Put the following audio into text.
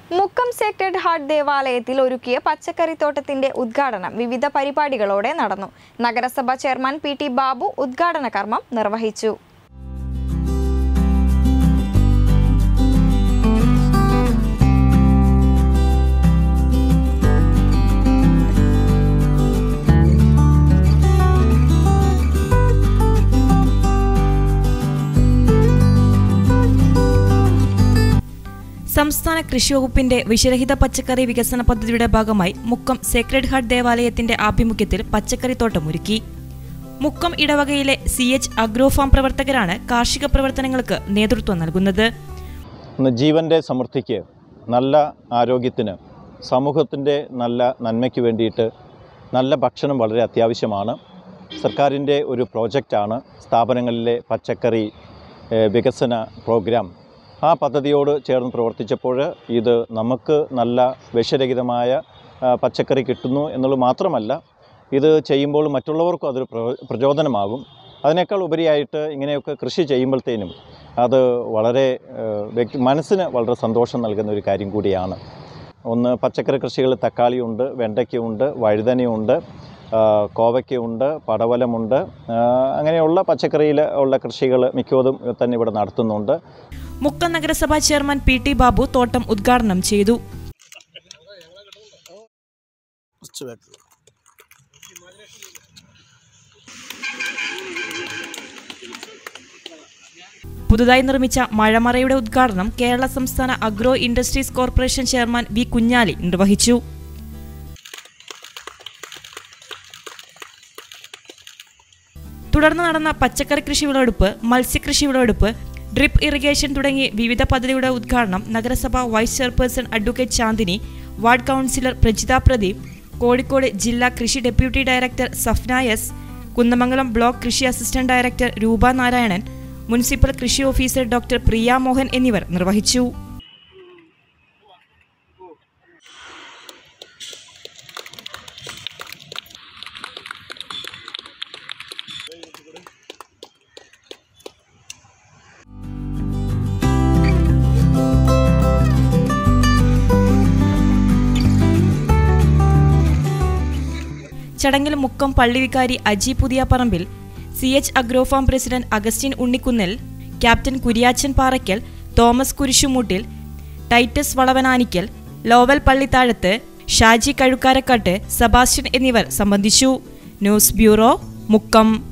Mukkam Sacred heart ദേവാലയത്തിൽ ഒരുക്കിയ പച്ചക്കറിത്തോട്ടത്തിന്റെ ഉദ്ഘാടനം വിവിധ പരിപാടികളോടെ നടന്നു നഗരസഭ ചെയർമാൻ പി ടി ബാബു ഉദ്ഘാടന കർമ്മം നിർവഹിച്ചു സംസ്ഥാന കൃഷി വകുപ്പിന്റെ വിഷരഹിത പച്ചക്കറി വികസന പദ്ധതിയുടെ ഭാഗമായി മുക്കം സേക്രഡ് ഹാർട്ട് ദേവാലയത്തിന്റെ ആഭിമുഖ്യത്തിൽ പച്ചക്കറിത്തോട്ടം ഒരുക്കി മുക്കം ഇടവകയിലെ സി എച്ച് അഗ്രോ ഫാം പ്രവർത്തകരാണ് കാർഷിക പ്രവർത്തനങ്ങൾക്ക് നേതൃത്വം നൽകുന്നത് ഇന്ന് ജീവൻ്റെ സമൃദ്ധിക്ക് നല്ല ആരോഗ്യത്തിന് സമൂഹത്തിൻ്റെ നല്ല നന്മയ്ക്ക് വേണ്ടിയിട്ട് നല്ല ഭക്ഷണം വളരെ അത്യാവശ്യമാണ് സർക്കാരിൻ്റെ ഒരു പ്രോജക്റ്റാണ് സ്ഥാപനങ്ങളിലെ പച്ചക്കറി ഏഹ്, വികസന പ്രോഗ്രാം ആ പദ്ധതിയോട് ചേർന്ന് പ്രവർത്തിച്ചപ്പോൾ ഇത് നമുക്ക് നല്ല വിഷരഹിതമായ ആ, പച്ചക്കറി കിട്ടുന്നു എന്നുള്ളത് മാത്രമല്ല ഇത് ചെയ്യുമ്പോൾ മറ്റുള്ളവർക്കും അതൊരു പ്രോ- പ്രചോദനമാകും അതിനേക്കാൾ ഉപരിയായിട്ട് ഇങ്ങനെയൊക്കെ കൃഷി ചെയ്യുമ്പോഴത്തേനും അത് വളരെ ഏഹ്, വ്യക്തി മനസ്സിന് വളരെ സന്തോഷം നൽകുന്ന ഒരു കാര്യം കൂടിയാണ് ഒന്ന് പച്ചക്കറി കൃഷികൾ തക്കാളിയുണ്ട് വെണ്ടയ്ക്കയുണ്ട് വഴുതനയുണ്ട് ആ, കോവയ്ക്കയുണ്ട് പടവലമുണ്ട് ആ, അങ്ങനെയുള്ള പച്ചക്കറിയിൽ ഉള്ള കൃഷികൾ മിക്കതും തന്നെ ഇവിടെ നടത്തുന്നുണ്ട് മുക്കം നഗരസഭാ ചെയർമാൻ പി ടി ബാബു തോട്ടം ഉദ്ഘാടനം ചെയ്തു കുറച്ച് ബാക്ക് പുതുതായി നിർമ്മിച്ച മഴമറയുടെ ഉദ്ഘാടനം കേരള സംസ്ഥാന agro industries corporation chairman V Kunhali നിർവഹിച്ചു തുടർന്ന് നടന്ന പച്ചക്കറി കൃഷി വിളവെടുപ്പ് മത്സ്യകൃഷി വിളവെടുപ്പ് ഡ്രിപ്പ് ഇറിഗേഷൻ തുടങ്ങി വിവിധ പദ്ധതിയുടെ ഉദ്ഘാടനം നഗരസഭ vice chairperson advocate Chandini ward councillor Prajitha Pradeep Kozhikode ജില്ലാ കൃഷി deputy director Safna S Kunnamangalam block കൃഷി assistant director Roopa Narayanan municipal കൃഷി ഓഫീസർ ഡോക്ടർ പ്രിയ മോഹൻ എന്നിവർ നിർവഹിച്ചു ചടങ്ങിൽ മുക്കം പള്ളി വികാരി Aji Puthiyaparambil C H agro farm president Augustine Unnikkunnal captain Kuriachan Parakkal Thomas Kurisumoottil Titus Valavanikkal Lowel Pallithazhath Shaji Kazhukkarakkattu Sebastian എന്നിവർ സംബന്ധിച്ചു ന്യൂസ് ബ്യൂറോ മുക്കം